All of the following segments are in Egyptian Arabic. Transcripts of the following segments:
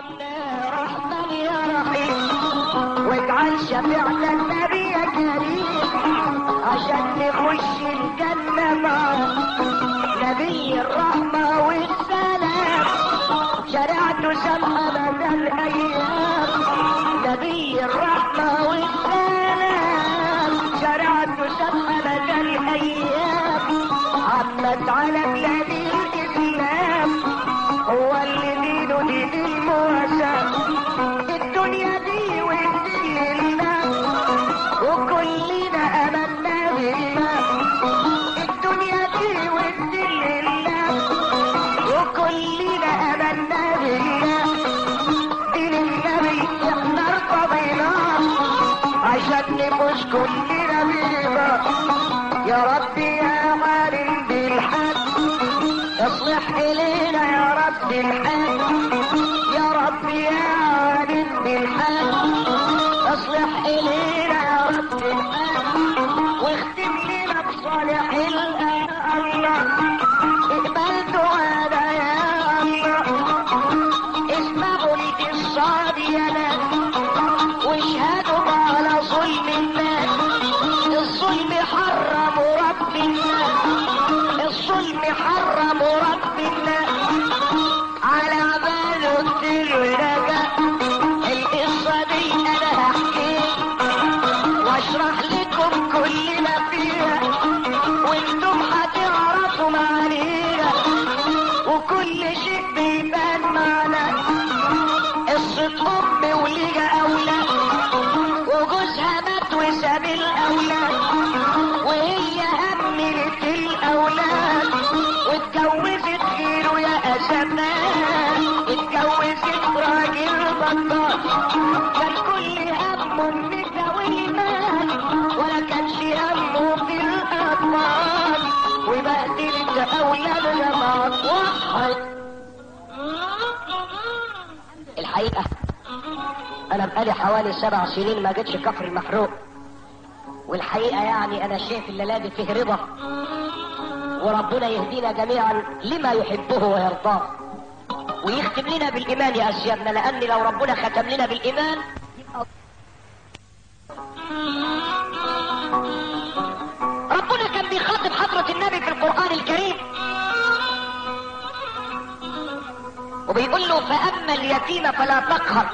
ارحمنا رحمن يا رحيم واجعل شفيعنا النبي يا كريم عشان نخش الجنة معاه نبي الرحمة والسلام شريعته سمحة مدى الأيام نبي الرحمة والسلام شريعته سمحة مدى الأيام عمت على بلاد الإسلام هو اللي دينه دين المواساة الدنيا دي والدين لله وكلنا امنا بالله الدنيا دي والدين لله وكلنا امنا بالله دين النبي احنا ارتضيناه عشان نفوز كلنا بيه يا ربي يا عالم بالحق اصلح الينا يا رب الحال يا رب يا عالم بالحال اصلح الينا يا رب الحال واختم لنا بصالح الآن الله اقبل دعانا يا الله اسمعوا لي الصاد يا ناس واشهدوا على ظلم الناس الظلم حرم رب الناس الظلم حرم رب الناس على عباده كتير ونجا القصة دي انا هحكي واشرح لكم كل ما فيها وانتم هتعرفوا معانيها وكل شيء بيبان معنا قصة ام وليها اولاد وجوزها مات وساب الاولاد وهي هملت الاولاد واتجوزت غيره يا اسفان اتجوزت راجل بطال كان كل همه النسا والمال ولا كانش همه في الاطفال وبهدلت اولادنا مع واحد الحقيقه انا بقالي حوالي سبع سنين ما جيتش كفر المحروق والحقيقه يعني انا شايف الليله دي فيه رضا وربنا يهدينا جميعا لما يحبه ويرضاه ويختم لنا بالايمان يا اسيادنا لان لو ربنا ختم لنا بالايمان ربنا كان بيخاطب حضرة النبي في القرآن الكريم وبيقول له فأما اليتيم فلا تقهر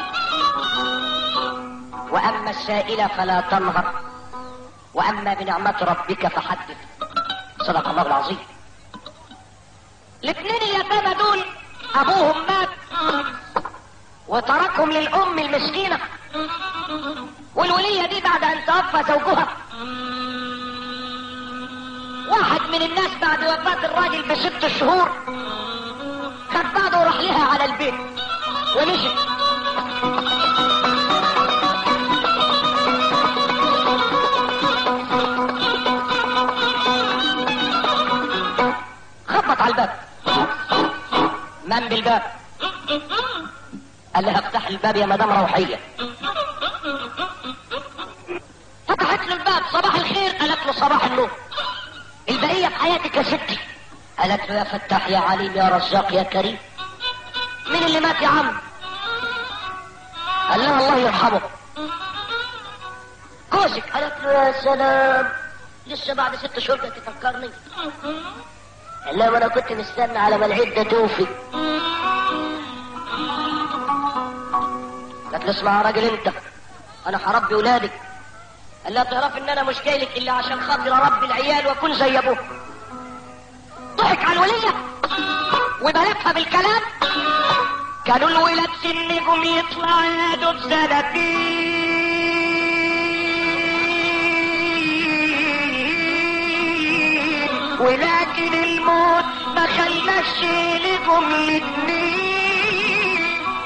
وأما السائل فلا تنهر وأما بنعمة ربك فحدث صدق الله العظيم الاثنين اليتامى دول أبوهم مات وتركهم للأم المسكينة والولية دي بعد أن توفى زوجها واحد من الناس بعد وفاة الراجل بست شهور خد بعضه وراح لها على البيت ومشي خبط على الباب من بالباب قال لها افتح الباب يا مدام روحية فتحت له الباب صباح الخير قالت له صباح النور البقية في حياتك يا ستي قالت له يا فتاح يا عليم يا رزاق يا كريم مين اللي مات يا عم قال لها الله يرحمه جوزك قالت له يا سلام لسه بعد ست شهور كنت تفكرني قال لها ما انا كنت مستنى على ما العده توفي قالت له اسمع يا راجل انت انا هربي ولادك قال لها تعرف ان انا مش جاي لك الا عشان خاطر اربي العيال واكون زي ابوه ضحك على الوليه وبلغها بالكلام كانوا الولاد سنكم يطلع يا دوب سنتين ولكن الموت ما خلاش لكم الاتنين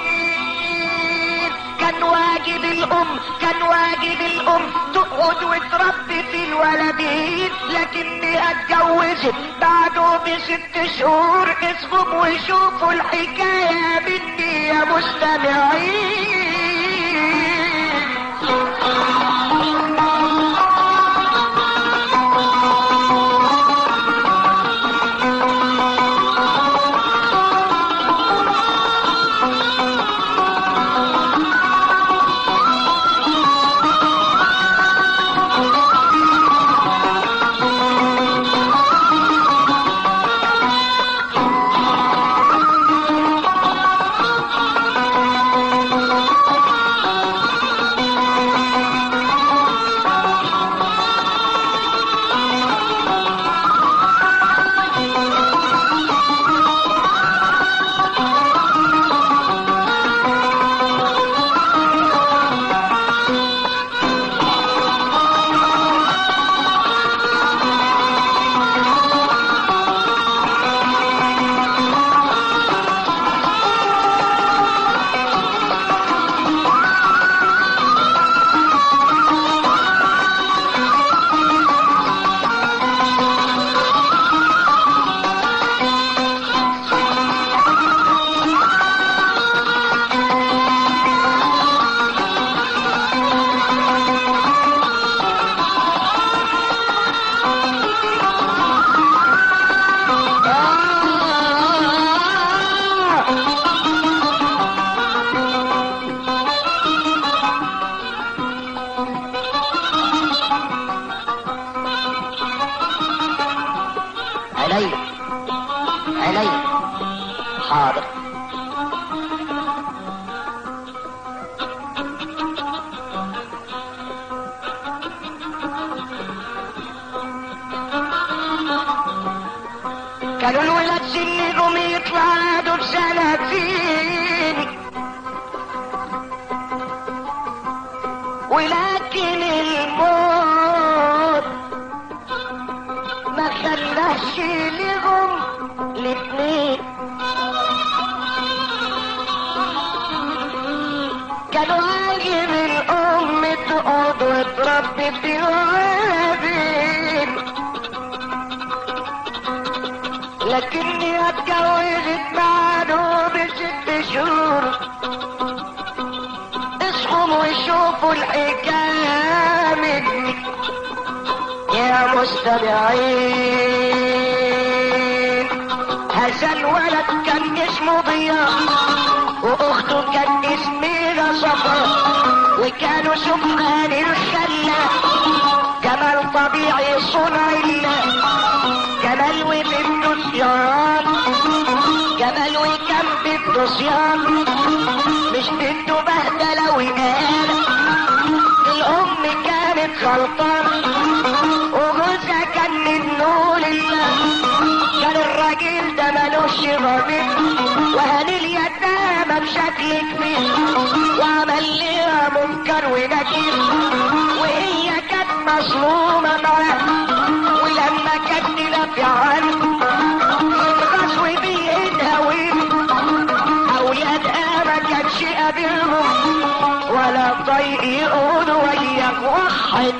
كان واجب الام كان واجب الام تقعد وتربي في الولدين لكني اتجوزت بعده بست شهور اسمهم وشوفوا الحكاية مني يا مستمعين كانوا الولاد سنهم يتعادوا بسنتين ولكن الموت ما خلاش لهم الاتنين كانوا عاجب الام تقعد وتربي في الوالدين لكني اتجوزت بعده بست شهور اصحوا وشوفوا الحكاية مني يا مستمعين هذا الولد كان اسمه ضياء واخته كان اسمها صفا وكانوا سبحان الخلاق جمال طبيعي صنع الله جمال وبنته صيام جمال وكان بنته صيام مش بنته بهدلة وإهانة الأم كانت غلطانة وجوزها كان من نور الله كان الراجل ده ملوش ضمير وهان اليتامى بشكل كبير وعمل لها منكر ونكير وهي كانت مظلومة معاه ولما كان نافع عنه الغزو بيدها ويده أولادها ما كانش قابلهم ولا طيق يقولوا وياك وحد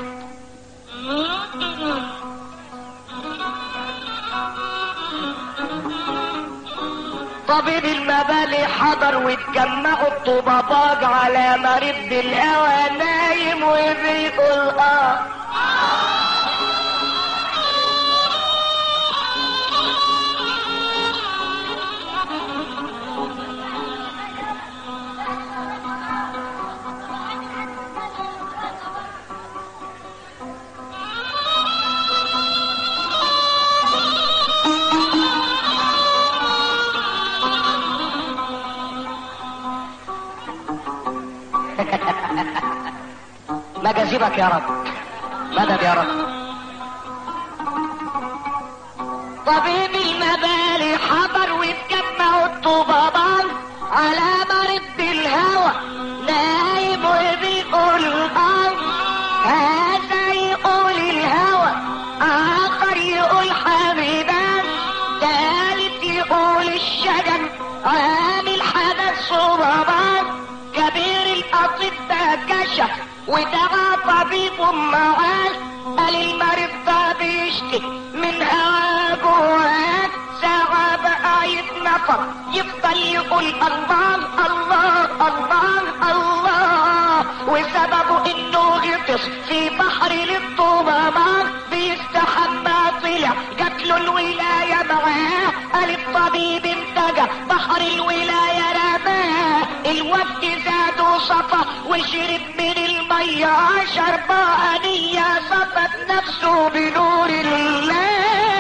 طبيب المبالي حضر واتجمعوا الطباباج على مريض الهوى نايم وبيقول اه مجازبك يا رب مدد يا رب طبيب المبالي حضر واتجمعوا الطبابان على مرض الهوى نايم وبيقول اه هذا يقول الهوى اخر يقول حبيبان ثالث يقول الشجن عامل حدث صبابان كبير الاطباء كشف ودعا طبيب معاه قال المريض ده بيشكي من هوا جواه ساعة بقى يتنفر يفضل يقول الله الله الله الله وسببه انه غطس في بحر للطوبة بيستحمى طلع جات له الولاية معاه قال الطبيب انتجى بحر الولاية رماه الوقت زاد وصفى وشرب من المية شربة أنية صفت نفسه بنور الله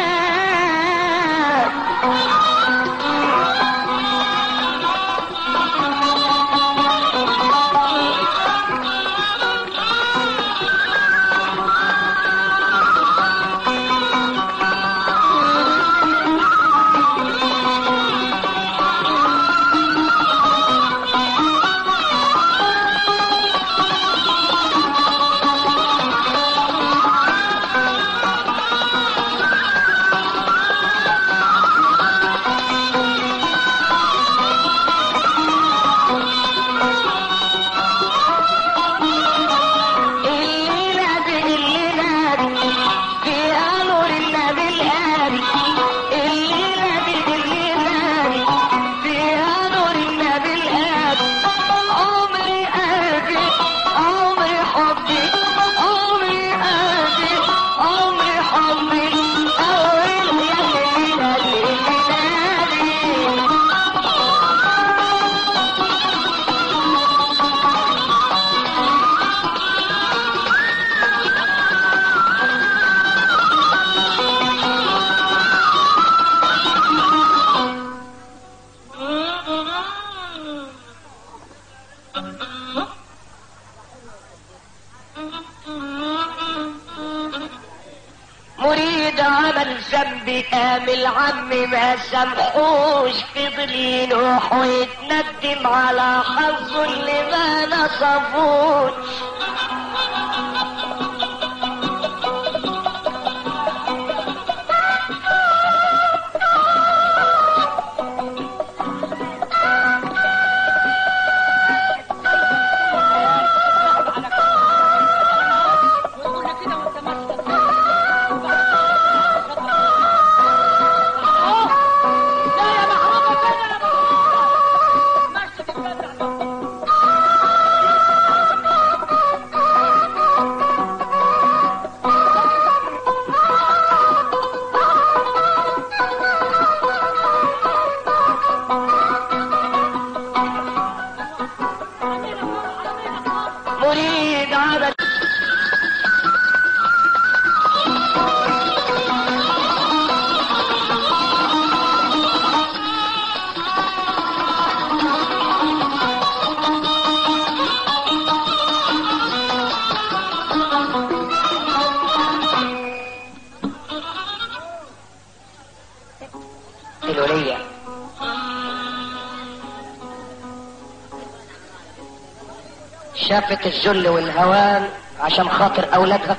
الليلة دي الليلة دي فيها نور النبي الهادي الليلة دي الليلة دي فيها نور النبي الهادي عمري قلبي عمري حبي عمري قلبي عمري حبي أول يا الليلة دي الليلة دي مريد عبد عمل ذنب قام العم ما سامحوش فضل ينوح ويتندم على حظه اللي ما نصفوش ويقول لك كده وانت ماسك لا يا محرومه كده يا محرومه ماشي تتبدع مريد عمل الولية شافت الذل والهوان عشان خاطر اولادها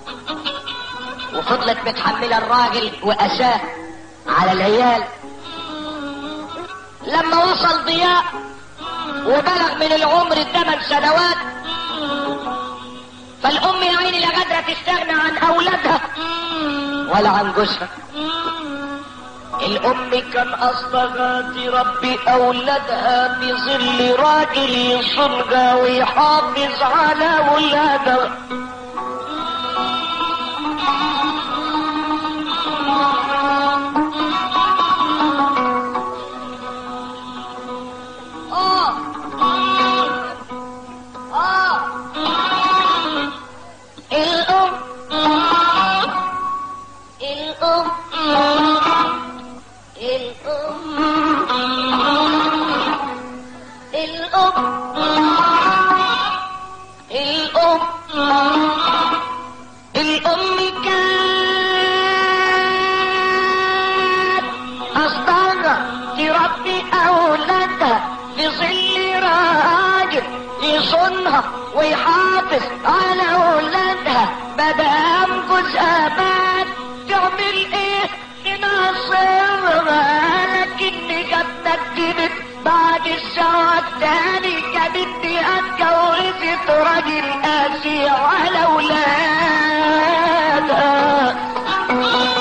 وفضلت متحمله الراجل واساه على العيال لما وصل ضياء وبلغ من العمر الثمان سنوات فالام يا عيني لا قادره تستغنى عن اولادها ولا عن جوزها الام كان قصدها تربي اولادها بظل راجل يصلها ويحافظ على اولادها اه اه الام الام الأم الأم الأم كانت أصدقها تربي أولادها في ظل راجل يصونها ويحافظ على أولادها مدام جوزها مات تعمل إيه تناصرها لكن جت ندمت بعد الزواج تاني كانت اتجوزت راجل قاسي على اولادها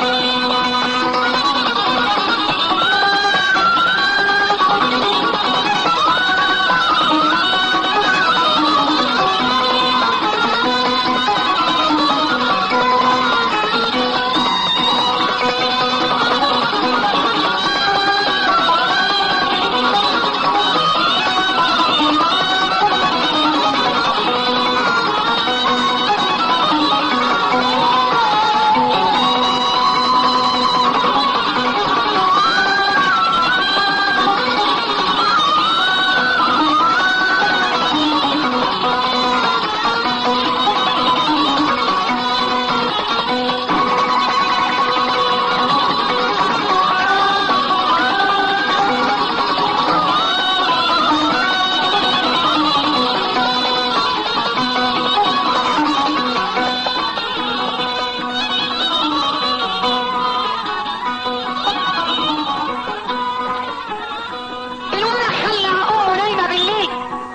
الولد خلى امه نايمه بالليل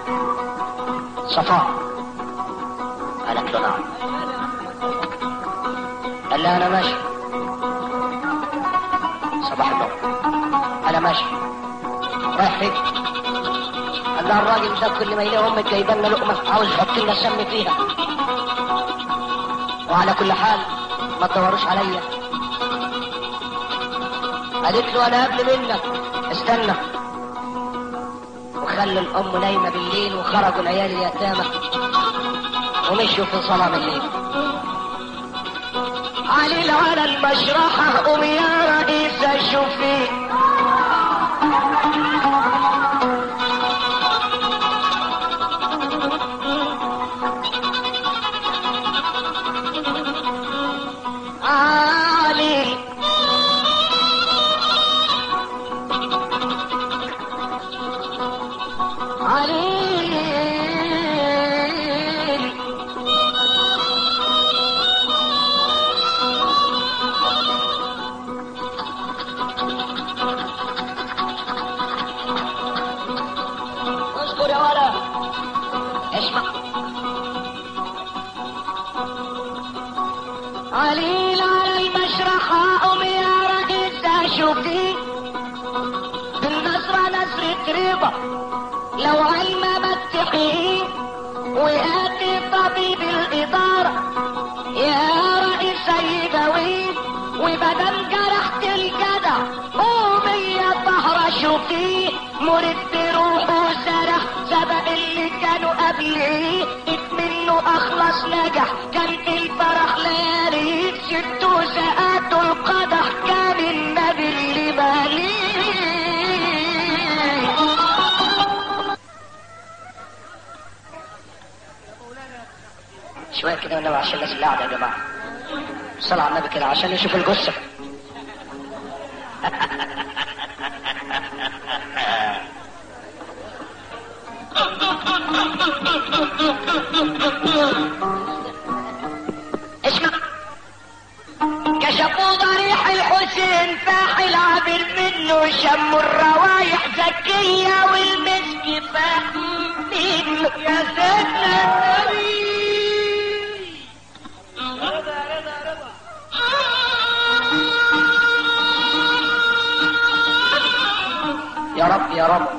صفاء قالت له نعم قال لها انا ماشي صباح النور انا ماشي رايح فين قال لها الراجل ده كل ما يلاقي امك جايبه لنا لقمه عاوز يحط لنا سم فيها وعلى كل حال ما تدوروش عليا قالت له انا قبل منك استنى وخلوا الام نايمه بالليل وخرجوا العيال اليتامى ومشوا في ظلام الليل علي على المشرحة قوم يا رئيس شوفي علي عليل اذكر يا ولد اسمع عليل على المشرحة أم يا رئيس أشوفي بالنصرة نصرة رضا لو علم متحي وآتي طبيب الإدارة يا رئيس يدوي وبدل جرحت الجدع قومي يا طهرة شوفي مرد روحه سرح سبق اللي كانوا قبلي منه اخلص نجح كان في الفرح لا ريت ستو ساعاته القدح كان النبي اللي بالي شوية كده والنبي عشان الناس اللي قاعدة يا جماعة صلى على النبي كده عشان نشوف الجثة اسمع كشفوا ضريح الحسين فاحل عابر منه شموا الروايح زكية والمسك فاح منه يا سيدنا النبي رضا رضا رضا يا رب يا رب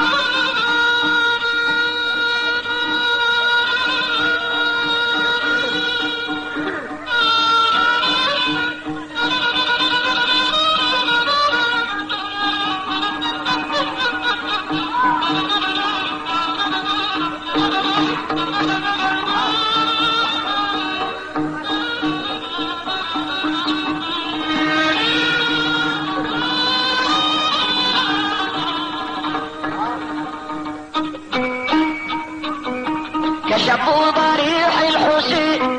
كشفوا ضريح الحسين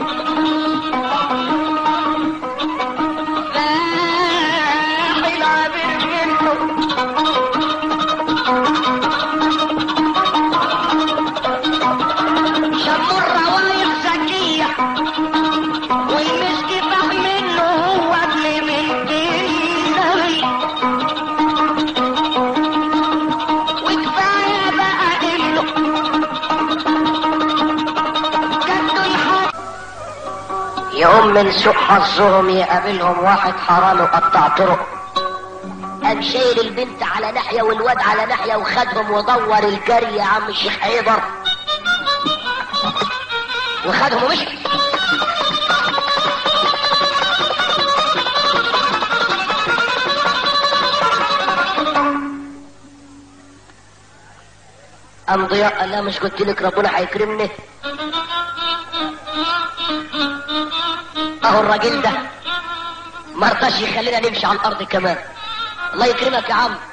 فاح العابر منه شموا الروايح زكية والمسك فاح منه هو قبل من النبي وكفاية بقى انه جدوا الحق يوم من سوء حظهم يقابلهم واحد حرام وقطع طرق قام شايل البنت على ناحية والواد على ناحية وخدهم ودور الجري يا عم الشيخ حيدر وخدهم ومشي قام ضياء قال لها مش قلت لك ربنا هيكرمني اهو الراجل ده ما رضاش يخلينا نمشي على الارض كمان الله يكرمك يا عم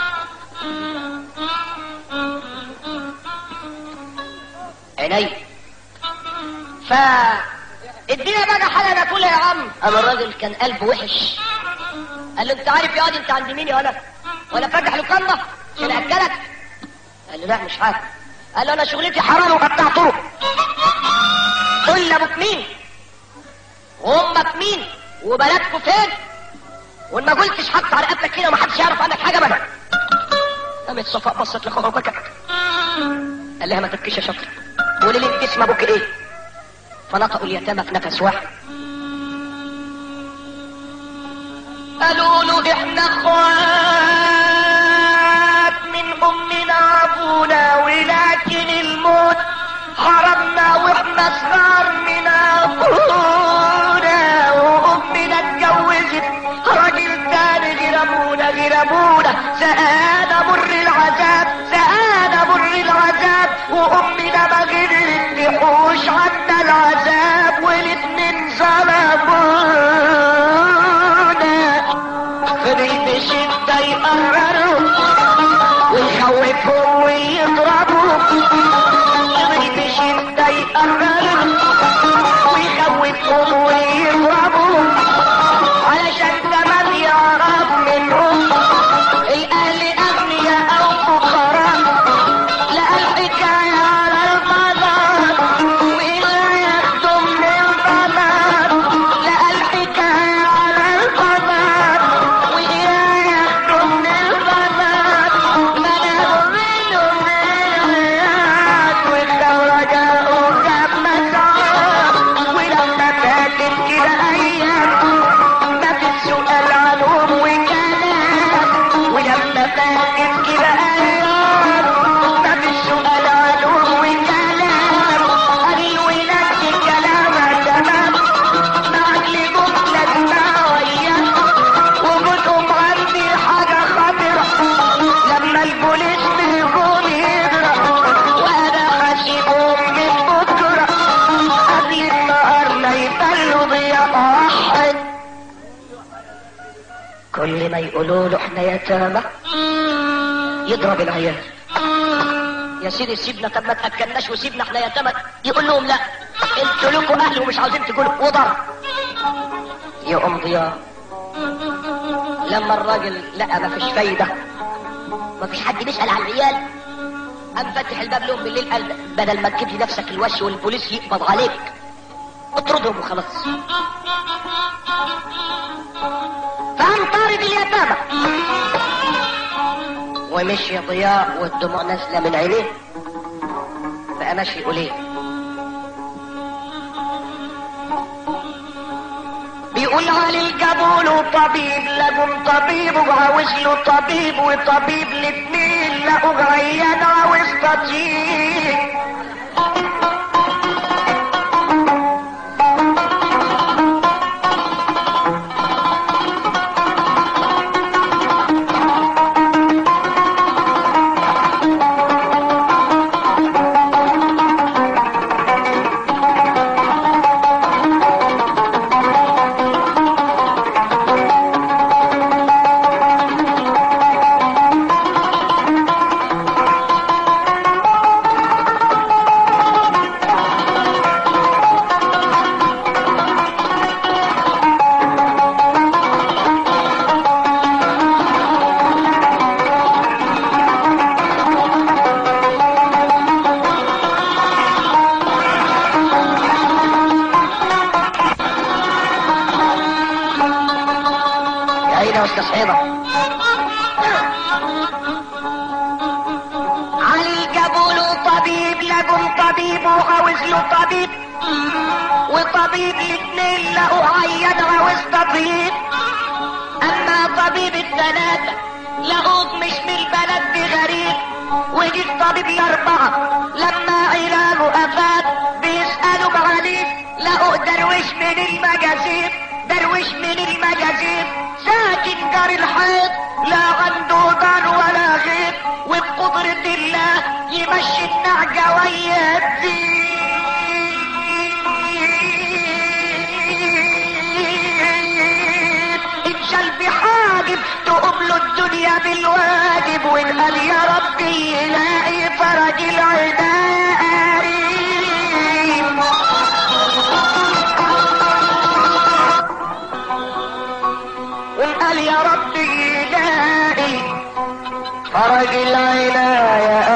عيني ف ادينا بقى حاجه ناكلها يا عم اما الراجل كان قلبه وحش قال له انت عارف يا واد انت عند مين يا ولا ولا فاتح لقمه عشان اكلك قال له لا مش عارف قال له انا شغلتي حرام وقطع طرق قول لي ابوك مين وامك مين وبلدكوا فين وان ما قلتش حتى على رقبتك كده ومحدش يعرف عنك حاجه ابدا قامت صفاء بصت لاخوها وبكت قال لها ما تبكيش يا شطر قولي لي انت اسم ابوك ايه فنطقوا اليتامى في نفس واحد قالوا له احنا اخوات من امنا ابونا ولكن الموت حرمنا واحنا صغار من ابونا وامنا اتجوزت راجل تاني غير ابونا غير ابونا سآنا مر العذاب سآنا مر العذاب وامنا ما قدرت تحوش عنا العذاب والاتنين ظلمونا فضل بشدة يقرروا ويخوفهم ويضربوا فضل بشدة يقرروا ويخوفهم ويضربوا علشان كمان يعرف منهم الأهل أغنياء أو فقراء لا يقولوا له احنا يتامى يضرب العيال يا سيدي سيبنا طب ما تاكلناش وسيبنا احنا يتامى يقول لهم لا انتوا لكم اهل ومش عاوزين تقولوا وضرب يقوم ضياء لما الراجل لقى ما فيش فايده ما فيش حد بيسال على العيال قام فتح الباب لهم بالليل قال بدل ما تجيب لي نفسك الوش والبوليس يقبض عليك اطردهم وخلاص فقام طارد اليتامى ومشي ضياء والدموع نازله من عينيه بقى ماشي يقول ايه بيقول علي الجبول طبيب لكم طبيب وعاوز له طبيب وطبيب الاتنين لقوا عيان عاوز طبيب يا عيني يا استاذ حيضة علي جابوا له طبيب لقوا طبيب وعاوز له طبيب وطبيب الاثنين لقوا عيان عاوز طبيب اما طبيب الثلاثة لقوه مش من البلد بغريب وجي الطبيب الاربعة لما علاجه افاد بيسألوا عليه لقوا درويش من المجازيب درويش من المجازيب ساكن جار الحيط لا عنده دار ولا غيب وبقدرة الله يمشي النعجة ويهديه اتشال بحاجب تقوم له الدنيا بالواجب ونقال يا ربي يلاقي فرج العداء ونقال يا ربي يلاقي فرج العلا يا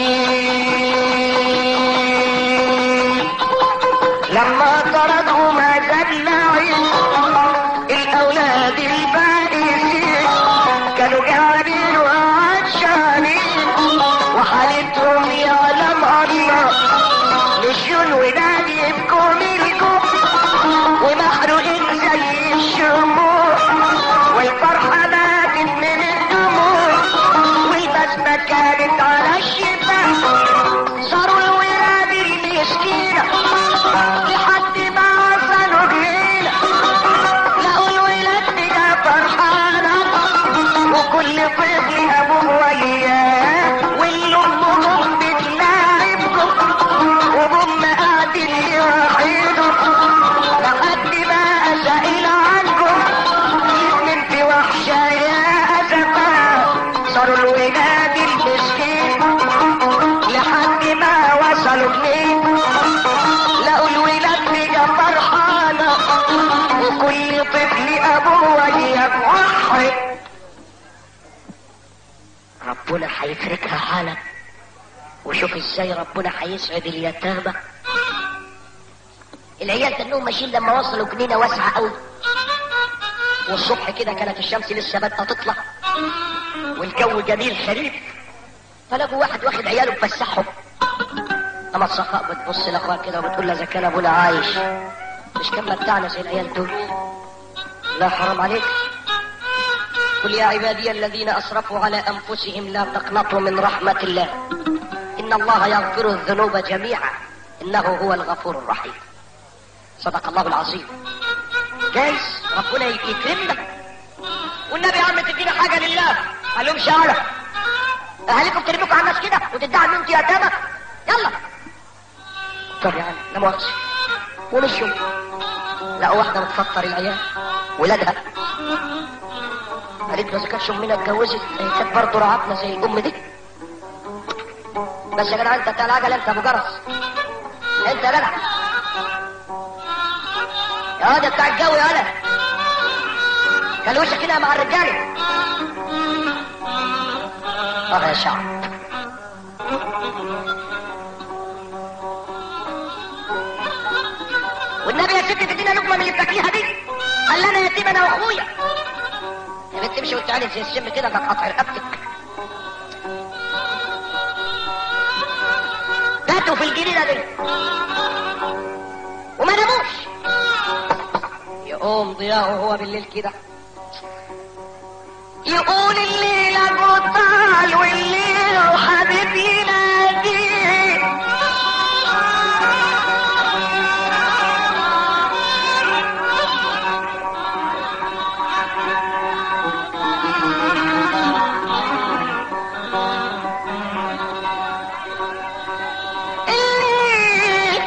قريب لما طردوا ما زال عين الاولاد البائسين كانوا قاعدين وعطشانين وحالتهم يعلم الله مشوا الولاد يبكوا ملكوا ومحروقين زي الشموع والفرحة ماتت من الدموع والبسمة كانت على الشفاه صاروا الولاد المسكينة لحد ما وصلوا جيلة لقوا الولاد بقى فرحانة وكل طفل أبوه وياه واللي أمهم بتلاعبهم وهم قاعدين يوحدوا لحد ما أسائل عنكم اتنين في وحشة يا أسفا صاروا الولاد المسكين لحد ما وصلوا اتنين لقوا الولاد بقى فرحانة وكل طفل أبوه يفرح ربنا هيفركها حالا وشوف ازاي ربنا هيسعد اليتامى العيال كانهم ماشيين لما وصلوا جنينه واسعه قوي والصبح كده كانت الشمس لسه بادئه تطلع والجو جميل خريف فلقوا واحد واخد عياله مفسحهم اما الصفاء بتبص لاخوها كده وبتقول له اذا كان ابونا عايش مش كان متعنا زي العيال دول لا حرام عليك قل يا عبادي الذين اسرفوا على انفسهم لا تقنطوا من رحمه الله ان الله يغفر الذنوب جميعا انه هو الغفور الرحيم صدق الله العظيم جايز ربنا يكرمنا والنبي يا عم تدينا حاجه لله قال لهم شهاده اهاليكم ترميكم على الناس كده وتدعوا ان انتوا يتامى يلا طب يا عم لا مؤاخذه ومشوا لقوا واحده بتفطر العيال ولادها قالت ريت ما كانتش امنا اتجوزت هي كانت برضه رعتنا زي الام دي بس يا جدع انت بتاع العجله انت ابو جرس انت يا جدع يا واد بتاع الجو يا ولد كان وشك كده مع الرجاله اه يا شعب والنبي يا ست تدينا لقمه من اللي بتاكليها دي قال لنا يتيم انا واخويا يا بنت امشي وانت عامل زي السم كده بقى قطع رقبتك باتوا في الجنينه دي وما ناموش يقوم ضياء وهو بالليل كده يقول الليل طال والليل وحبيبي ينادي الليل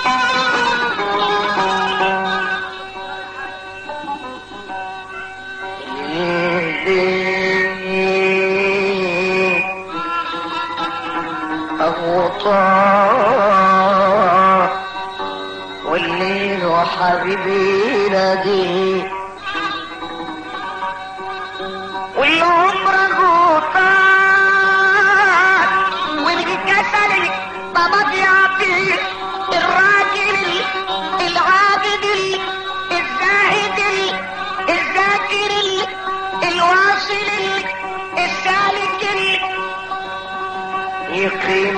أغطى والليل وحبيبي نادي والعمر غطاء والكسل بابا يعطي الراجل العابد الزاهد الذاكر الواصل السالك يقيم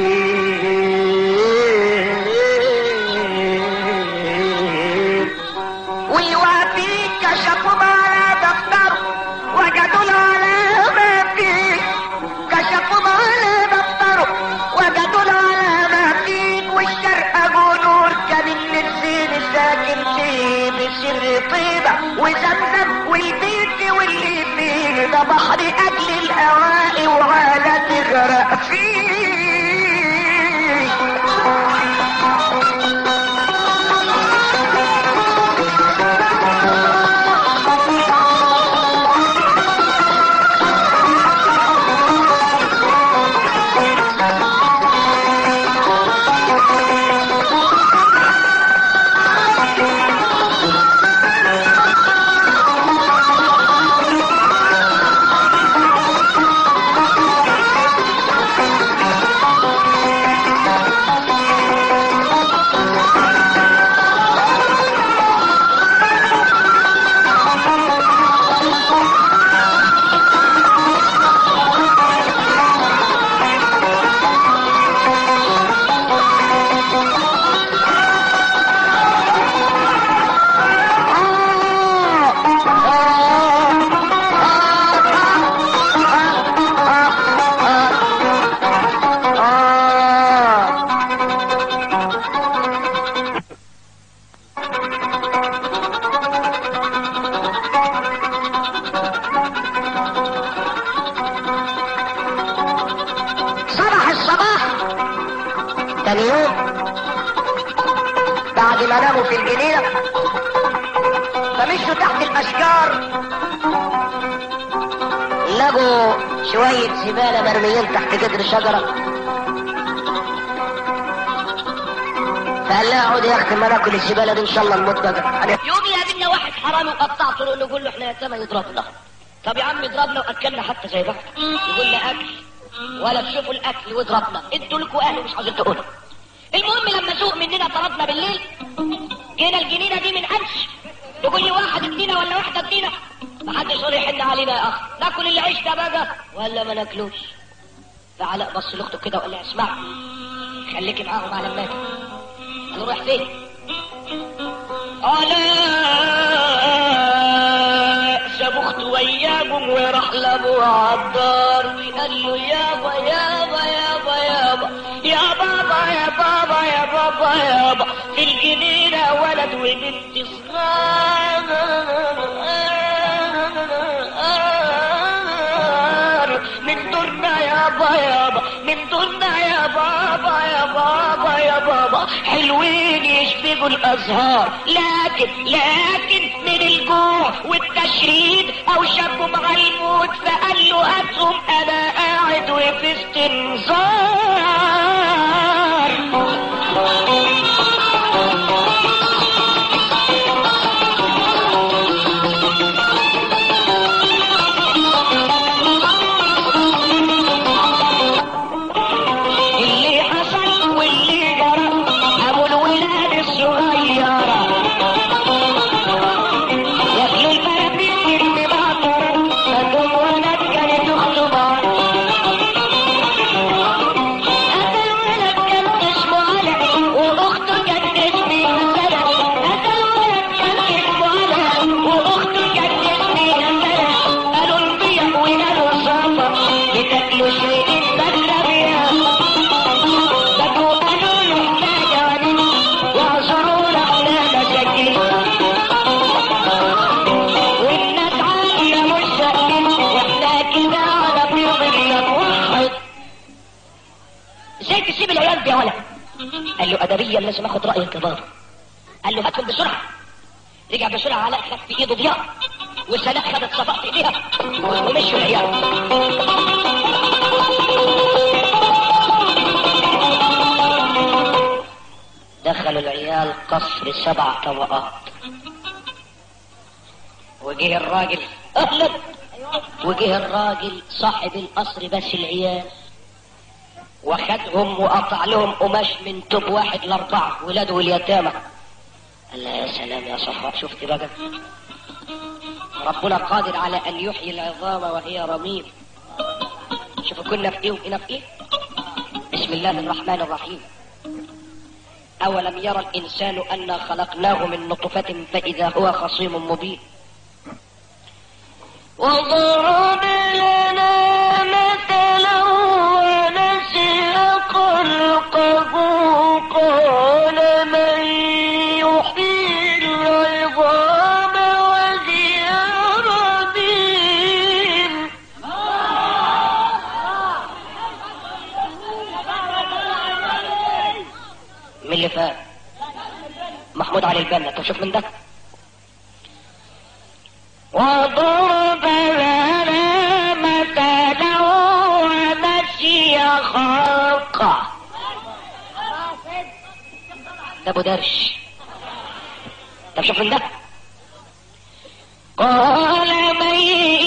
الدين ويوافي كشفوا ما لا دفتر وجدوا له على ما فيه كشفوا ما لا دفتر وجدوا له على ما فيه والشرق ابو نور كان النسين الساكن فيه بسر طيبه وزمزم والبيت واللي فيه ده بحر اجل الهواء وعلى تغرق فيه صبح الصباح تاني يوم بعد ما ناموا في الجنينة فمشوا تحت الأشجار لقوا شوية زبالة مرميين تحت جذر شجرة فقال لها اقعدي يا اختي ما ناكل الزبالة دي ان شاء الله نموت بقى يوم يقابلنا واحد حرامي وقطعته له نقول له احنا يتامى يضربنا طب يا عم يضربنا واكلنا حتى زي بعض يقول لنا اكل ولا تشوفوا الاكل واضربنا انتوا لكوا اهل مش عايزين تقولوا المهم لما سوق مننا طردنا بالليل جينا الجنينه دي من امس يقول لي واحد ادينا ولا واحده ادينا محدش يقول يحن علينا يا اخ ناكل اللي عيش ده بقى ولا ما ناكلوش فعلاء بص لاخته كده وقال لها اسمع خليكي معاهم على ما قال رايح فين علاء ساب اخته وياهم وراح لابوه عالدار وقال له يابا يابا يابا يابا يا بابا يا بابا يا بابا يابا في الجنينة ولد وبنت صغار من دورنا يابا يابا من دورنا يا بابا يا بابا يا بابا حلوين يشبهوا الازهار لكن لكن من الجوع والتشريد او شافوا مع الموت فقال له هاتهم انا قاعد وفي استنظار اللي حصل واللي جرى ابو الولاد الصغيرة ياكلوا البلد اللي بعطر فدوم ولد كانت اخته هذا الولد كان اسمه علي واخته كانت اسمها سنة هذا الولد كان اسمه علي واخته كانت اسمها سنة قالوا البيع وقالوا صافا بتاكلوا شيء بيا بدو قالوا له احنا جوانين واعذرونا احنا مساكين والناس عالية مش ساكين واحنا كده على بيض واحد ازاي تسيب العيال دي يا ولد قال له ادبيا لازم اخد راي الكبار قال له هاتهم بسرعه رجع بسرعه علاء خد في ايده ضياء وسناء خدت صفاء في ايديها ومشوا العيال دخلوا العيال قصر سبع طبقات وجه الراجل اهلا وجه الراجل صاحب القصر بس العيال وخدهم وقطع لهم قماش من توب واحد لاربعه ولاده واليتامى قال لها يا سلام يا صفاء شفت بقى ربنا قادر على ان يحيي العظام وهي رميم شوفوا كنا في ايه وهنا في ايه بسم الله الرحمن الرحيم أولم يرى الإنسان أنا خلقناه من نطفة فإذا هو خصيم مبين وضرب لنا مثلا ونسي خلقه قال من يحيي العظام وهي رميم من اللي فات محمود علي البنا طب شوف من ده وضرب لنا مثلا ونسي خلقه ده ابو درش طب شوف من ده قال من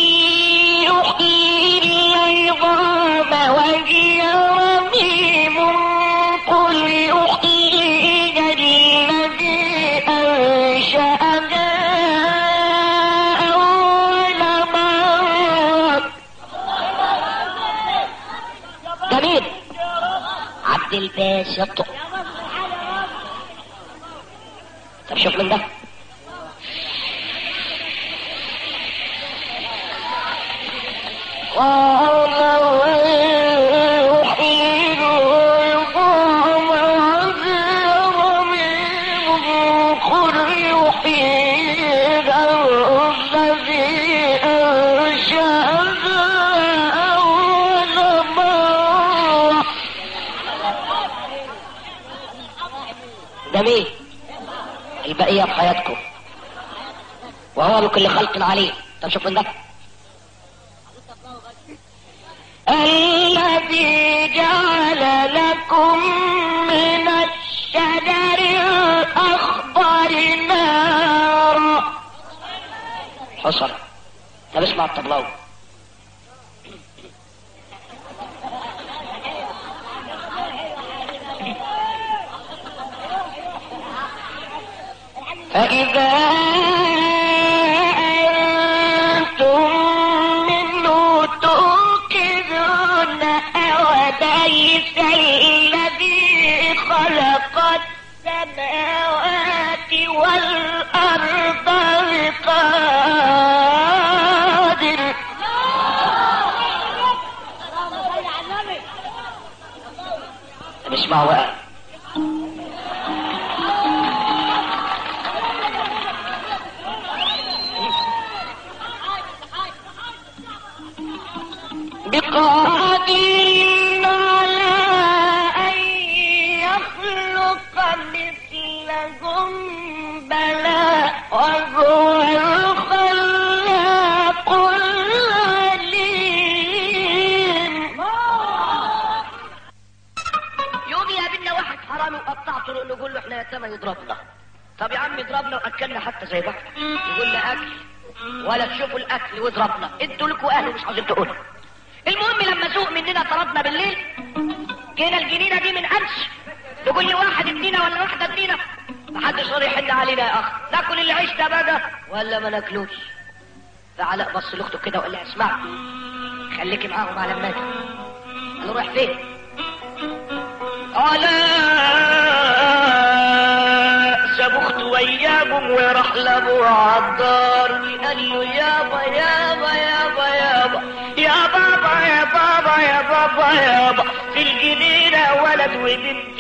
يحيي العظام وهي رميم قل يحيي الذي أنشأها أول مرة جميل عبد الباسط طب شوف من ده جميل البقية في حياتكم وهو بكل خلق عليه طب شوف من ده الذي جعل لكم من الشجر الأخضر نارا حصل طب اسمع الطبلاوي فإذا أنتم منه توقظون أوليس الذي خلق السماوات والأرض بقادر طب اسمعوا بقى بقادر على أن يخلق حرامي وقطعت له نقول له احنا يتامى يضربنا طب يا عم يضربنا واكلنا حتى زي بعض يقول لنا اكل ولا تشوفوا الاكل واضربنا انتوا لكوا اهل مش عاوزين تقولوا المهم لما سوق مننا طردنا بالليل جينا الجنينه دي من امس تقول لي واحد ادينا ولا واحده ادينا محدش راضي يحن علينا يا اخ ناكل اللي عيش ده بقى ولا ما ناكلوش فعلاء بص لاخته كده وقال لها اسمع خليكي معاهم على ما اجي قال له رايح فين علاء ساب اخته وياهم وراح لابوه عالدار قال له يابا يابا يابا يابا يا بابا يا بابا يا بابا يابا في الجنينة ولد وبنت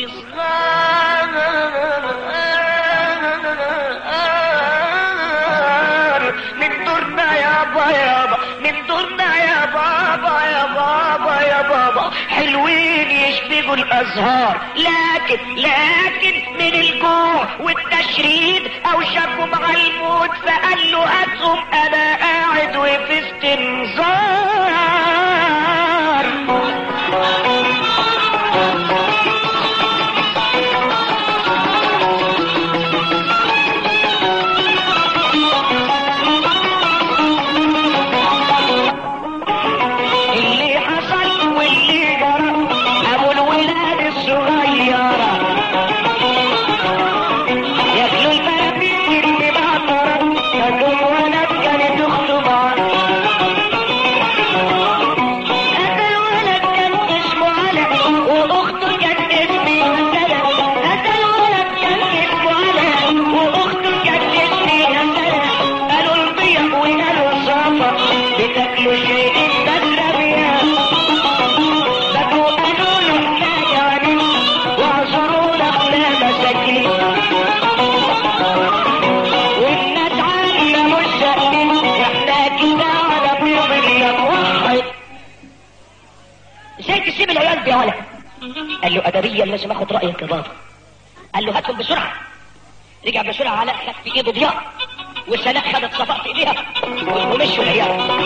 صغار من دورنا يابا يابا من دورنا يا بابا يا بابا يا بابا حلوين يشبهوا الازهار لكن لكن من الجوع والتشريد او شكوا مع الموت فقال له هاتهم انا قاعد وفي استنزار اللي حصل واللي جرى ابو الولاد الصغيرة ياكلوا الفرافير اللي بعطرة ياكلوا ولد كانت اخته معاه هذا الولد كان اسمه علاء واخته كان اسمها سنة هذا الولد كان اسمه علاء واخته كان اسمها سنة قالوا البيض وقالوا صافا بتاكلوا شيء التسربية بكوا قالوا له احنا جوانب واعذرونا احنا مساكين والناس عالية مش ساكتين احنا كده على بيض واحد ازاي تسيب العيال دي يا ولد قال له ادبيا لازم اخد رايك يا بابا قال له هاتهم بسرعه رجع بسرعه علاء خد في ايده ضياء وسناء خدت صفاء في ايديها ومشوا العيال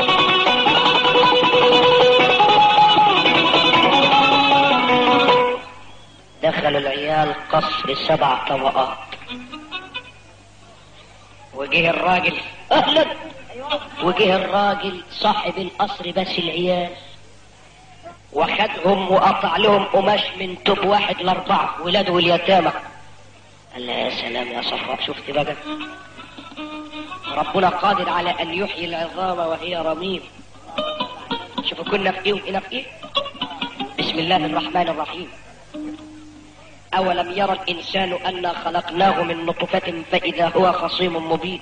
دخلوا العيال قصر سبع طبقات وجه الراجل اهلا وجه الراجل صاحب القصر بس العيال وخدهم وقطع لهم قماش من توب واحد لاربعه ولاده واليتامى قال لها يا سلام يا صفاء شفت بقى ربنا قادر على ان يحيي العظام وهي رميم شوفوا كنا في ايه وهنا في ايه بسم الله الرحمن الرحيم أولم يرى الإنسان أنا خلقناه من نطفة فإذا هو خصيم مبين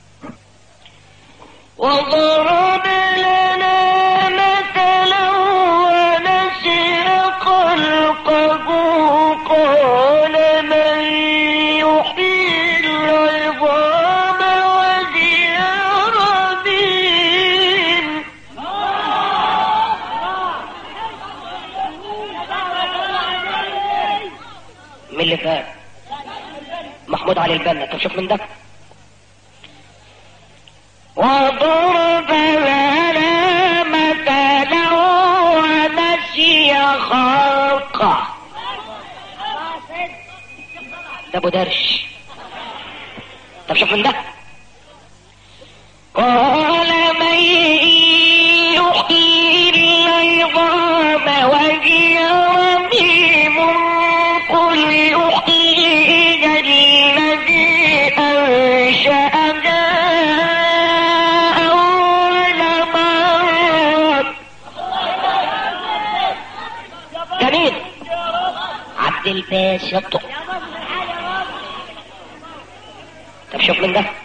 وضرب لنا مثلا ونسي خلقه قال من يحيي العظام وهي رميم مين اللي فات محمود علي البنا طب شوف من ده وضرب لنا مثلا ونسي خلقه ده ابو درش طب شوف من ده قال من يحيي العظام وهي رميم قل يحييها الذي أنشأها أول مرة جميل عبد الباسط طب شوف من ده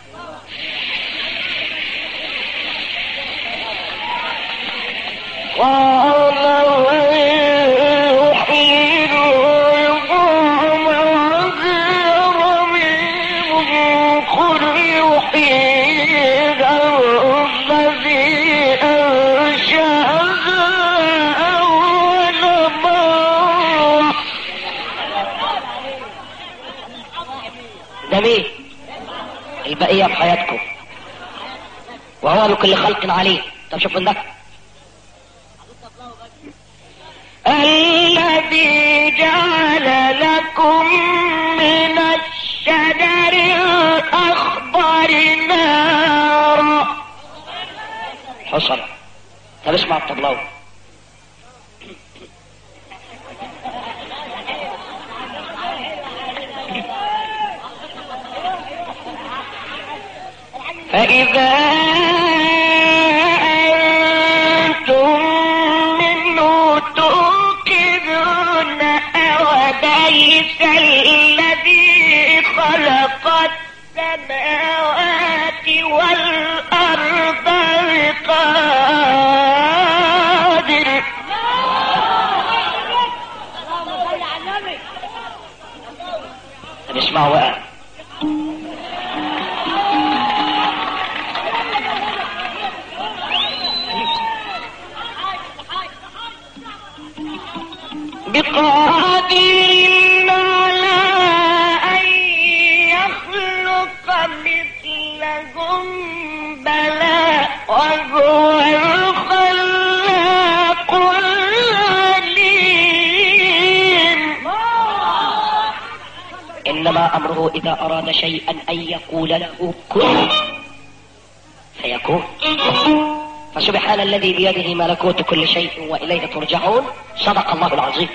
جميل البقية في حياتكم وهو بكل خلق عليه طب شوف من ده الذي جعل لكم من الشجر الأخضر نارا حصل طب اسمع الطبلاوي فإذا أنتم منه توقدون أوليس الذي خلق السماوات والأرض بقادر طب اسمعوا بقى بقادر على أن يخلق مثلهم بلى وهو الخلاق العليم إنما أمره إذا أراد شيئا أن يقول له كن فيكون فسبحان الذي بيده ملكوت كل شيء وإليه ترجعون صدق الله العظيم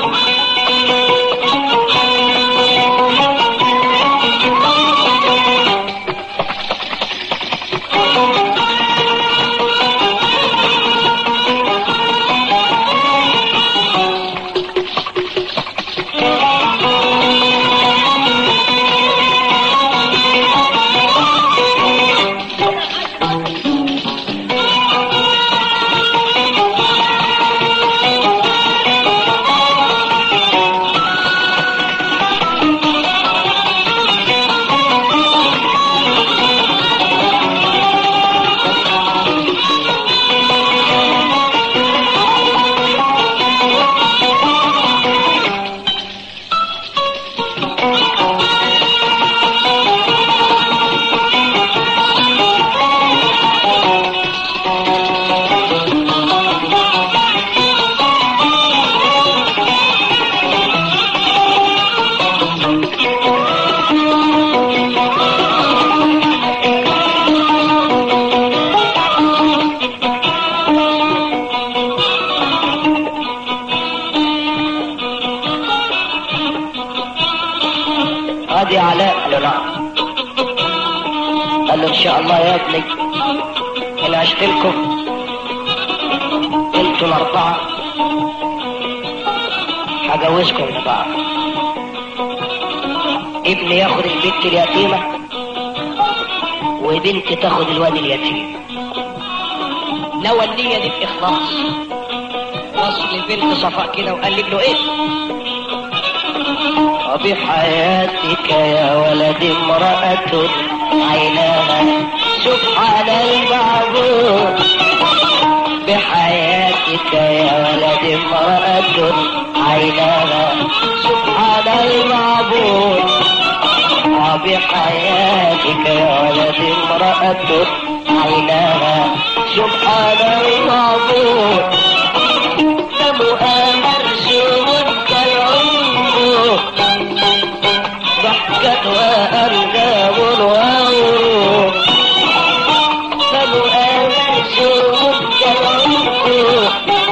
هذه علاء قال له نعم قال له ان شاء الله يا ابني انا عشت لكم انتوا الاربعه هجوزكم لبعض ابني ياخد البنت اليتيمه وبنت تاخد الواد اليتيم نوى النية دي بإخلاص وصل البنت صفاء كده وقال له ايه وبحياتك يا ولد امرأة عيناها سبحان المعبود بحياتك يا ولد امرأة عيناها سبحان المعبود وبحياتك يا ولد امرأة عيناها سبحان المعبود دمها مرسوم كالعمر ضحكتها أرجام وعروق دمها مرسوم كالعمر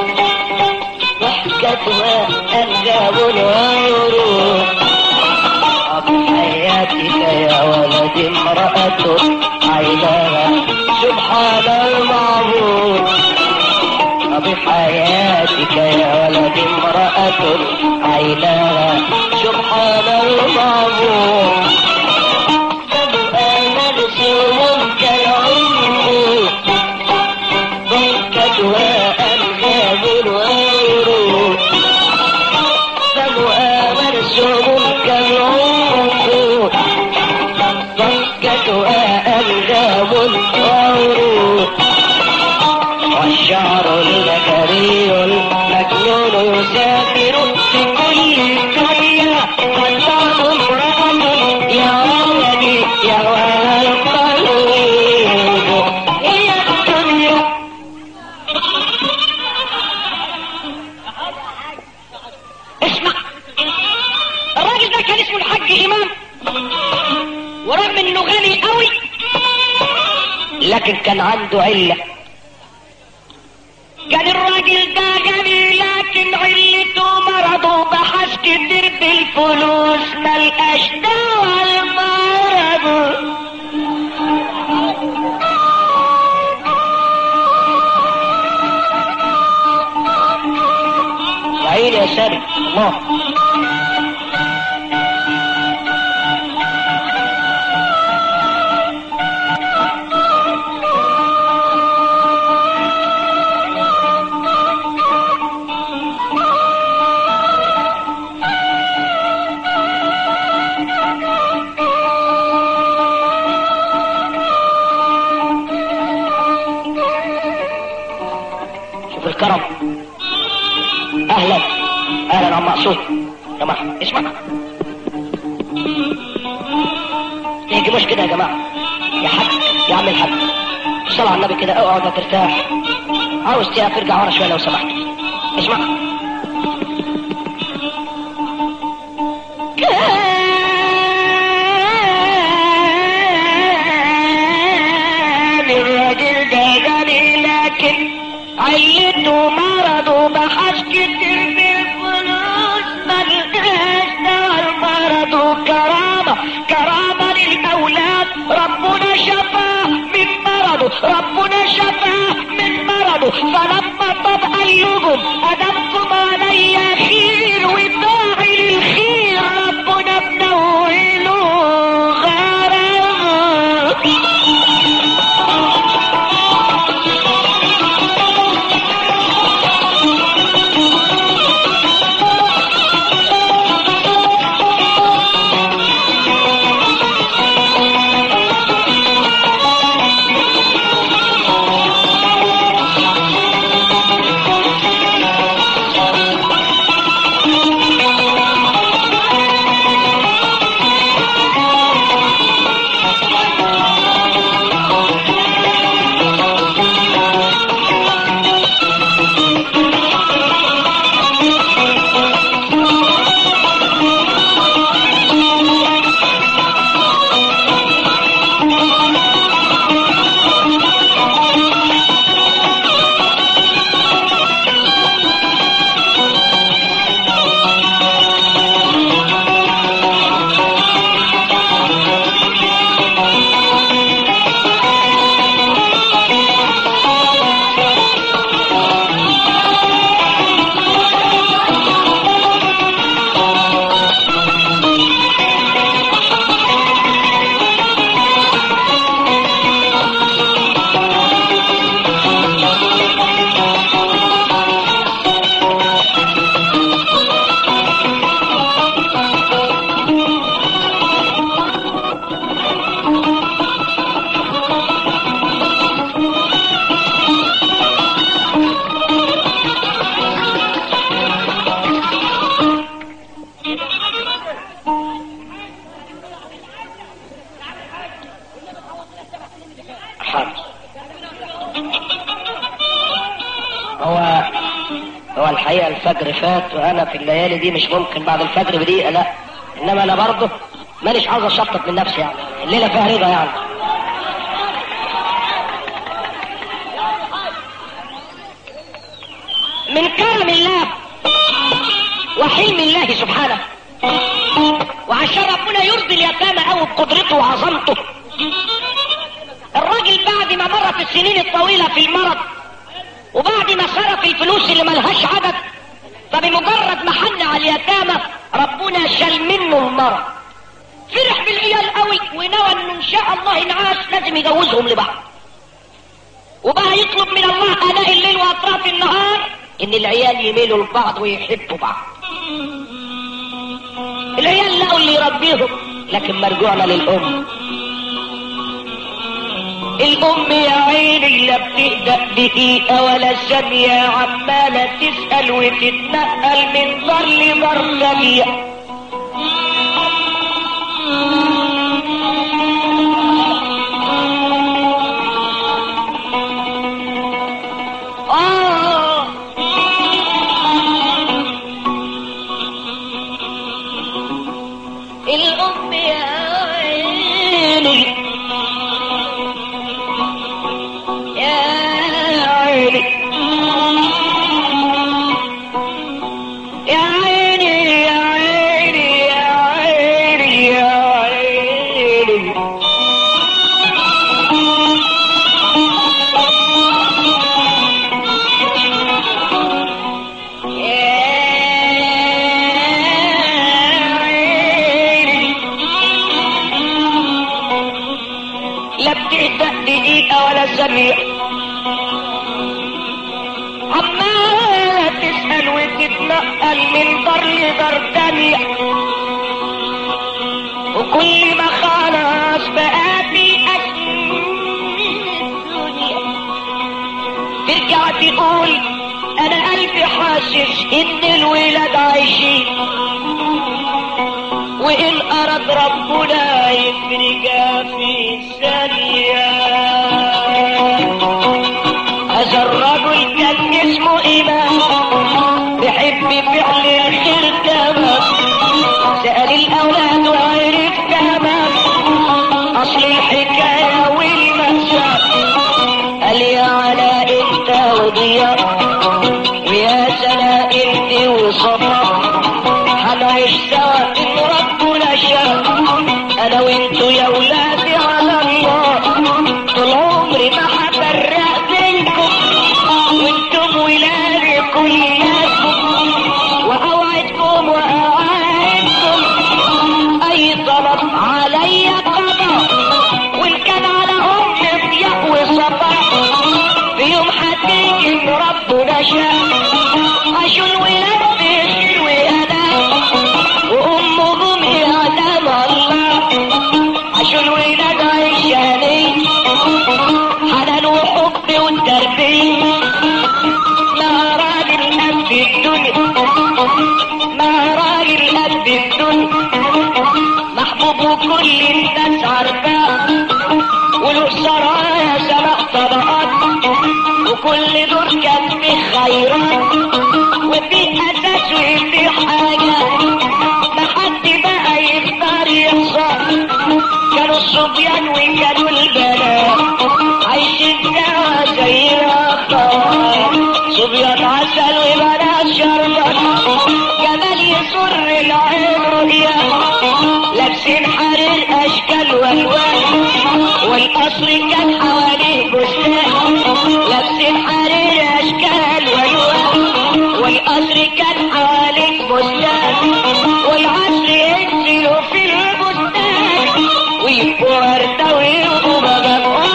ضحكتها أرجام وعروق بحياتك يا ولد امرأة عيناها سبحان المعبود بحياتك يا ولد امرأة عيناها سبحان المعبود أنا رسول كالعمر ضحكتها أنهاب الغير سمؤها مرسوم كالعمر ضحكتها أنهاب الغير والشعر الذكري المكنون يسافر في كل قرية والدار الحاج امام ورغم انه غني قوي لكن كان عنده عله كان الراجل ده غني لكن علته مرضه بحث كتير بالفلوس ملقاش دواء المرض يا عيني يا ساري الله شوف الكرم اهلا اهلا عم مقصود يا جماعه اسمع تهجموش كده يا جماعه يا حاج يا عم الحاج صل على النبي كده اقعد وترتاح عاوز تقف ارجع ورا شويه لو سمحت اسمع كان الراجل ده غني لكن علته مرضه بحث كتير بالفلوس ملقاش دواء المرض وكرامة كرامة للأولاد ربنا شفاه من مرضه ربنا شفاه من مرضه فلما طب أيهم أدمتم علي خير وداعي للخير ربنا بنوله غرام حاضر هو هو الحقيقة الفجر فات وأنا في الليالي دي مش ممكن بعد الفجر بدقيقة لا إنما أنا برضه مانيش عاوز أشطط من نفسي يعني الليلة فيها رضا يعني من كرم الله وحلم الله سبحانه وعشان ربنا يرضي اليتامى قوي بقدرته وعظمته الراجل بعد ما مرت السنين الطويلة في المرض وبعد ما صرف الفلوس اللي ملهاش عدد فبمجرد ما حن على اليتامى ربنا شال منه المرض فرح بالعيال قوي ونوى انه ان شاء الله انعاش لازم يجوزهم لبعض وبقى يطلب من الله اناء الليل واطراف النهار ان العيال يميلوا لبعض ويحبوا بعض العيال لقوا اللي يربيهم لكن مرجوعنا للأم الام يا عيني لا بتهدأ دقيقة ولا ثانية عمالة تسأل وتتنقل من دار لدار ثانية آه الأم ولا بتهدأ دقيقة ولا ثانية عمالة تسأل وتتنقل من دار لدار تانية وكل ما خلاص بقى في الدنيا ترجع تقول انا قلبي حاسس ان الولاد عايشين وان اراد ربنا يفرجها في ثانية هذا الرجل كان اسمه امام بيحب فعل الخير تمام سأل الاولاد وعرف تمام اصل الحكاية والمأساة قال يا علاء انت وضياء ويا سناء انت وصفا هنعيش سوا ان ربنا شاء انا وانتو يا ولادي على الله طول عمري ما هفرق بينكم وانتم ولادي كلكم واوعدكم واوعدكم اي طلب عليا قضاء وان كان على ام ضياء وصفا في يوم هتيجي ان ربنا شاء عاشوا الولاد بخير وهداء وامهم يعلم الله عاشوا الولاد عيشانين حنان وحب والتربية مع راجل قد الدنيا مع راجل قد الدنيا محبوب وكل الناس عارفاه وله سرايا سبع طبقات وكل دور كان فيه خيرات وفي اساس وفي حاجة ما حد بقى يقدر يحصل كانوا الصبيان وكانوا البنات عايشين سوا زي الاخوات صبيان عسل وبنات شربات جمال يسر العين رؤيا لابسين حرير اشكال والوان والقصر كان حواليه بستان لابسين حرير اشكال والوان والقصر كان حواليه بستان والعصر ينزلوا في البستان ويبقوا وردة ويبقوا مجموعة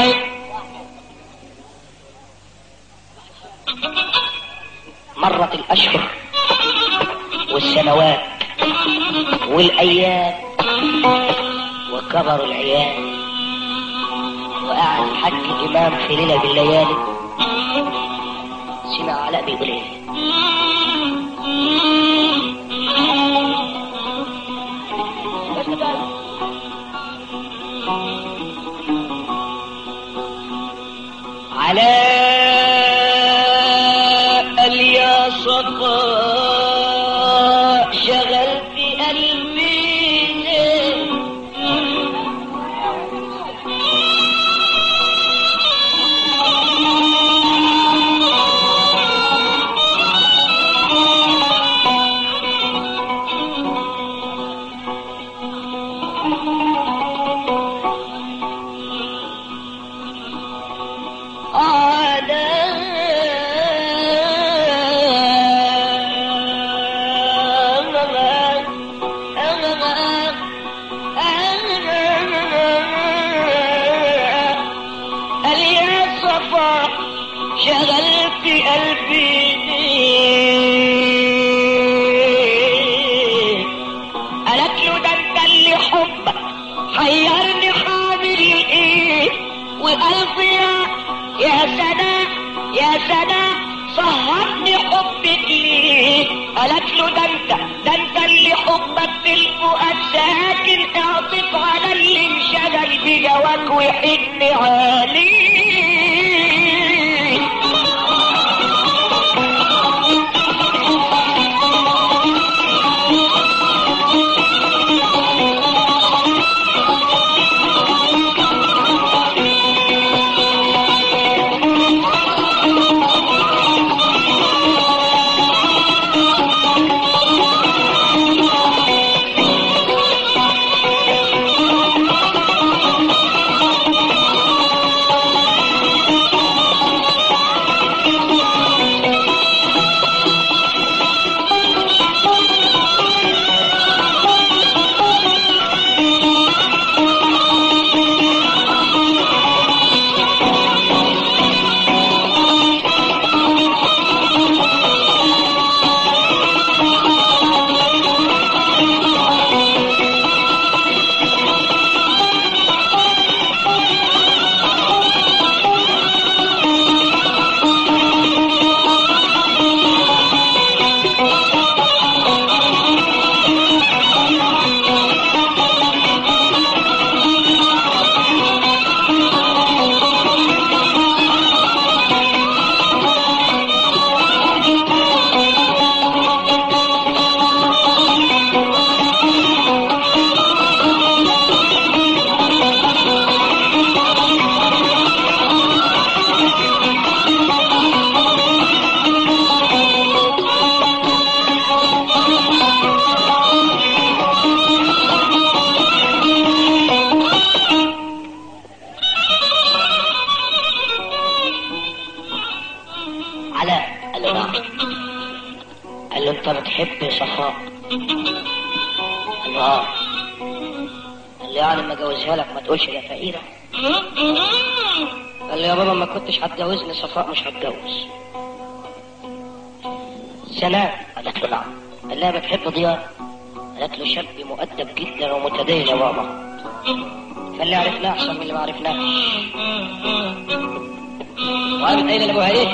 مرت الاشهر والسنوات والايام وكبروا العيال وقعد الحاج امام في ليله بالليالي سمع علاء بيقول ايه علاء قال يا صفا شغلت قلبي قال يا صفا شغلت قلبي قالت له ده انت اللي حبك حيرني حامل ايه وقلب يا يا سناء يا سناء سهرني حبك ليه قالت له ده انت ده انت اللي حبك في الفؤاد ساكن اعطف على اللي انشغل بجواك وحن عليه قال له اه قال له يعني ما جوزها لك ما تقولش يا فقيرة قال له يا بابا ما كنتش هتجوزني صفاء مش هتجوز سناء قالت له نعم قال لها بتحب ضياء قالت له شاب مؤدب جدا ومتدين يا بابا فاللي عرفناه احسن من اللي ما عرفناه وقامت قايله لابوها ايه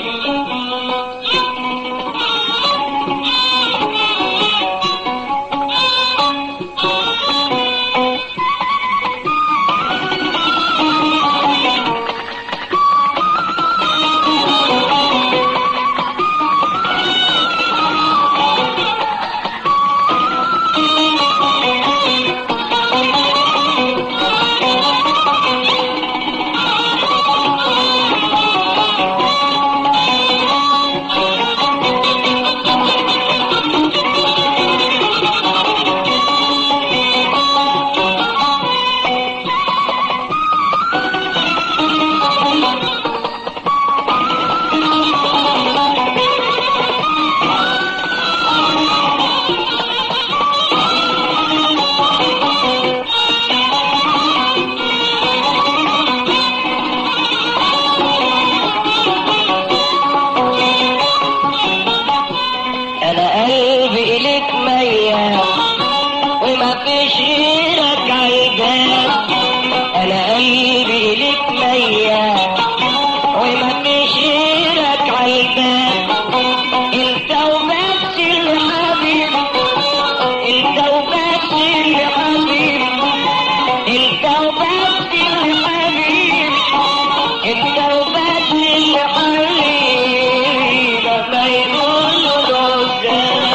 انا قلبي اليك ميال وما فيش غيرك عيبان انا قلبي اليك ميال وما فيش غيرك عيبان انت وبس اللي حبيب انت وبس اللي حبيب انت وبس اللي حبيب انت وبس اللي حبيب ما يقولوا رجال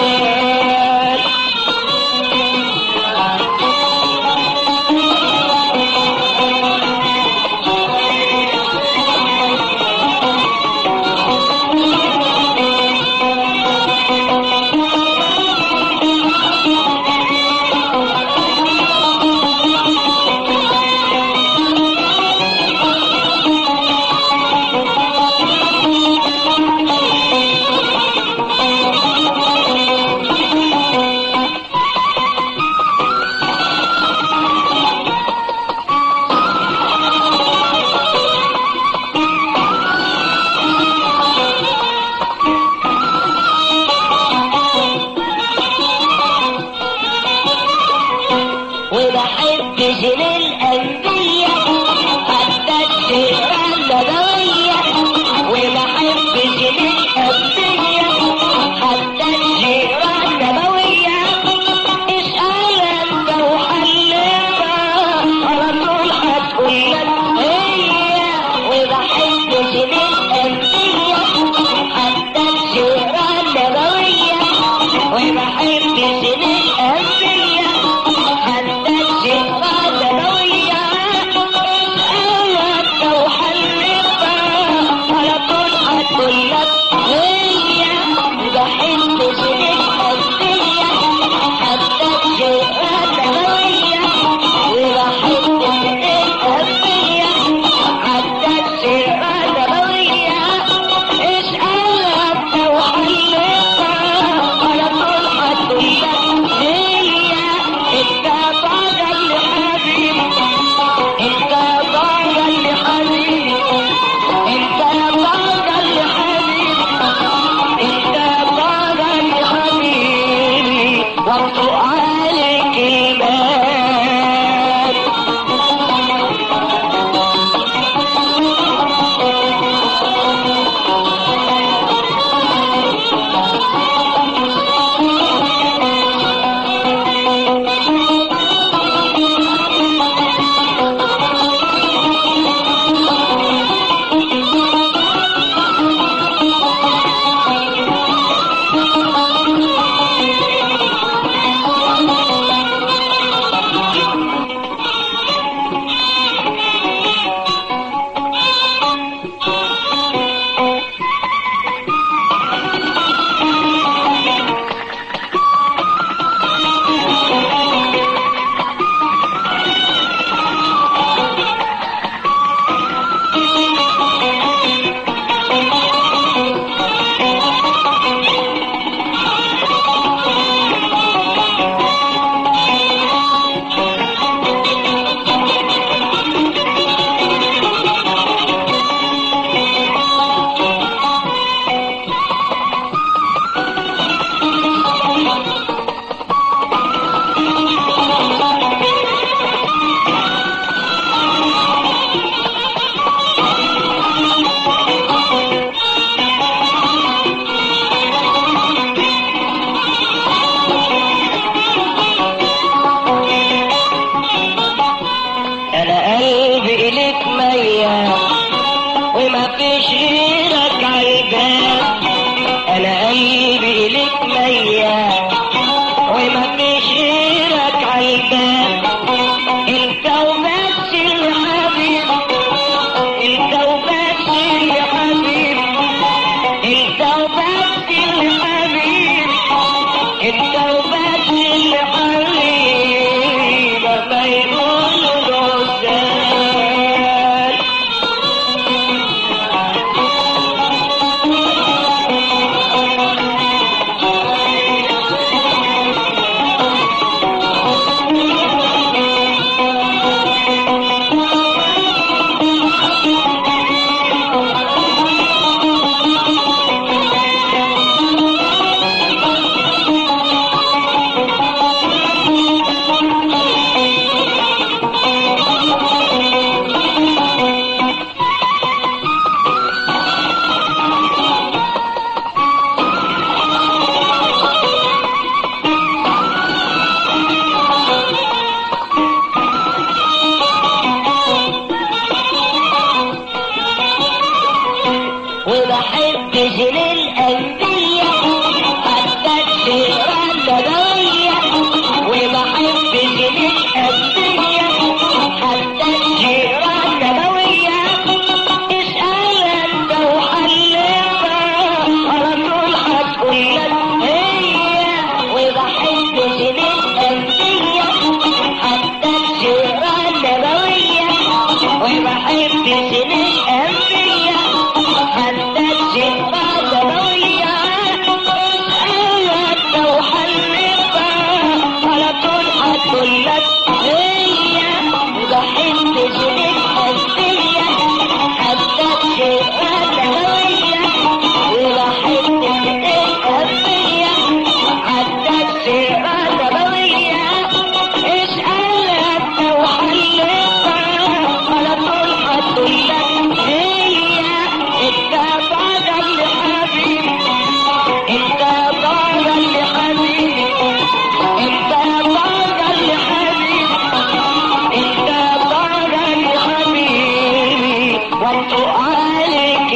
هتقولك هي وضحكت جنيت قلبية حدك شيئات هوية وضحكت جنيت قلبية حدك شيئات هوية ايش قالك لو حلتها على طول هتقولك هي انت بعد اللي حبيبي انت بعد اللي حبيبي انت بعد اللي حبيبي انت بعد اللي حبيبي وانتو عليك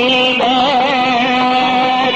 الباب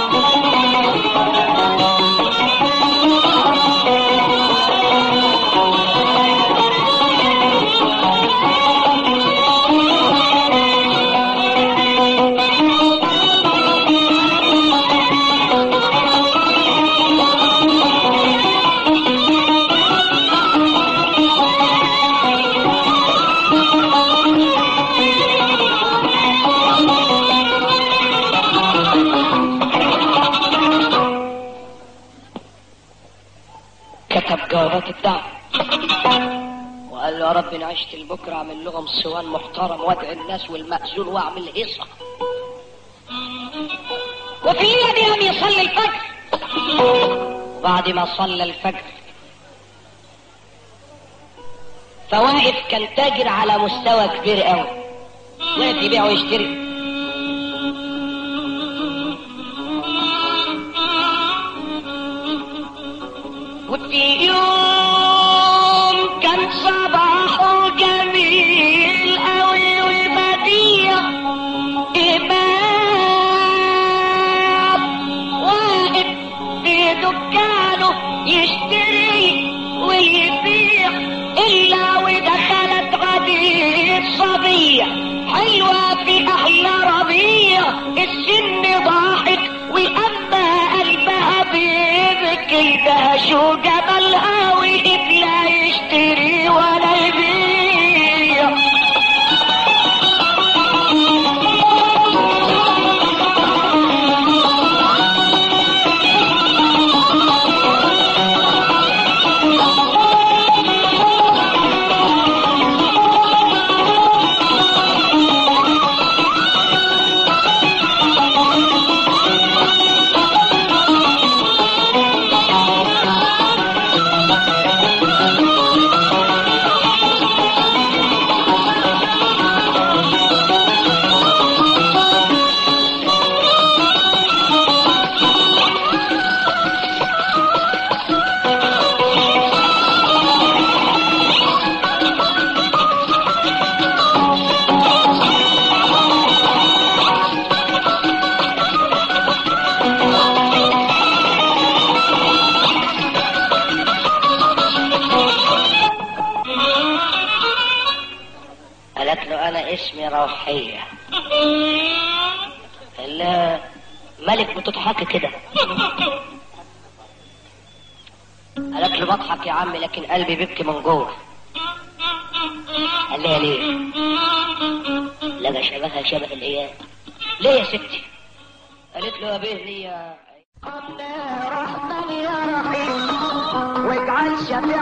كتب جوابات الدعم وقال له يا رب انا عشت لبكره اعمل لهم صوان محترم وادعي الناس والمأذون واعمل هيصه وفي الليله دي قام يصلي الفجر وبعد ما صلى الفجر فواقف كان تاجر على مستوى كبير قوي واقف يبيع ويشتري وفي يوم كان صباحه جميل قوي والبديع إمام واقف في دكانه يشتري ويبيع إلا ودخلت غدير صبية حلوة في أحلى ربيع السن ضاحك وأما قلبها بيبكي ده شو جبلها وقف لا يشتري ولا يبيع قالت له انا اسمي روحية قال لها ملك بتضحكي كده قالت له بضحك يا عمي لكن قلبي بيبكي من جوه قال لها ليه لقى شبهها شبه الايام ليه يا ستي قالت له يا بيه ليا رحمن يا رحيم واجعل شفيع